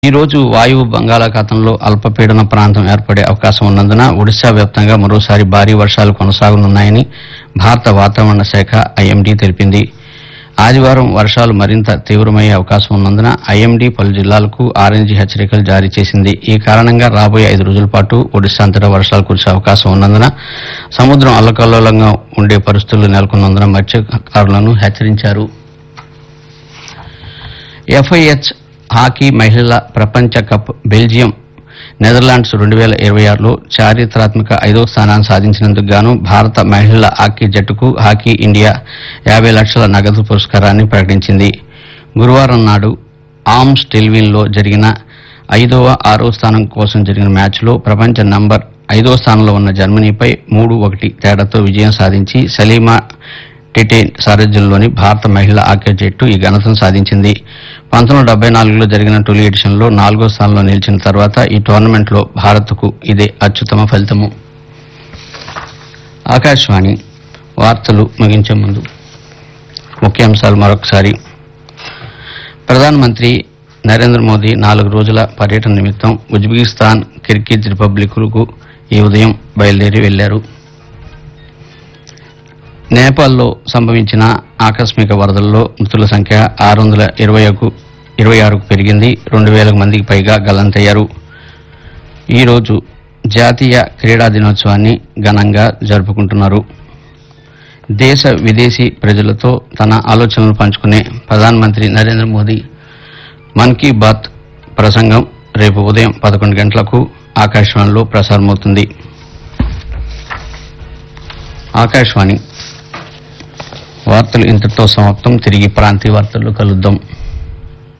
ఈ రోజు వాయువు బంగాళాఖాతంలో అల్పపీడన ప్రాంతం ఏర్పడే అవకాశం ఉన్నందున ఒడిశా వ్యాప్తంగా మరోసారి భారీ వర్షాలు కొనసాగనున్నాయని భారత వాతావరణ శాఖ ఐఎండీ తెలిపింది ఆదివారం వర్షాలు మరింత తీవ్రమయ్యే అవకాశం ఉన్నందున ఐఎండీ పలు జిల్లాలకు ఆరెంజ్ హెచ్చరికలు జారీ చేసింది ఈ కారణంగా రాబోయే ఐదు రోజుల పాటు ఒడిశా అంతటా వర్షాలు కురిసే అవకాశం ఉన్నందున సముద్రం అల్లకల్లోలంగా ఉండే పరిస్థితులు నెలకొన్నందున మత్స్యకారులను హెచ్చరించారు ఎఫ్ఐహెచ్ హాకీ మహిళల ప్రపంచ కప్ బెల్జియం నెదర్లాండ్స్ రెండు వేల ఇరవై ఆరులో చారిత్రాత్మక ఐదో స్థానాన్ని సాధించినందుకు గాను భారత మహిళల హాకీ జట్టుకు హాకీ ఇండియా యాభై లక్షల నగదు పురస్కారాన్ని ప్రకటించింది గురువారం నాడు ఆర్మ్స్ టెల్విన్లో జరిగిన ఐదవ ఆరో స్థానం కోసం జరిగిన మ్యాచ్లో ప్రపంచ నంబర్ ఐదో స్థానంలో ఉన్న జర్మనీపై మూడు ఒకటి తేడాతో విజయం సాధించి సలీమా టిటేన్ సారథ్యంలోని భారత మహిళా హాకీ జట్టు ఈ ఘనతను సాధించింది పంతొమ్మిది డెబ్బై నాలుగులో జరిగిన తొలి ఎడిషన్లో నాలుగో స్థానంలో నిలిచిన తర్వాత ఈ టోర్నమెంట్లో భారత్కు ఇదే అత్యుత్తమ ఫలితము ఆకాశవాణి వార్తలు ముగించే ముందు ముఖ్యాంశాలు మరొకసారి ప్రధానమంత్రి నరేంద్ర మోదీ నాలుగు రోజుల పర్యటన నిమిత్తం ఉజ్బెకిస్తాన్ కిర్గిజ్ రిపబ్లిక్లకు ఈ ఉదయం బయలుదేరి వెళ్లారు నేపాల్లో సంభవించిన ఆకస్మిక వరదల్లో మృతుల సంఖ్య ఆరు వందల ఇరవై ఇరవై ఆరుకు పెరిగింది రెండు వేలకు మందికి పైగా గల్లంతయ్యారు ఈరోజు జాతీయ క్రీడా దినోత్సవాన్ని ఘనంగా జరుపుకుంటున్నారు దేశ విదేశీ ప్రజలతో తన ఆలోచనలు పంచుకునే ప్రధానమంత్రి నరేంద్ర మోదీ మన్ కీ బాత్ ప్రసంగం రేపు ఉదయం పదకొండు గంటలకు ఆకాశవాణిలో ప్రసారమవుతుంది ఆకాశవాణి వార్తలు ఇంతటితో సమాప్తం తిరిగి ప్రాంతీయ వార్తల్లో కలుద్దాం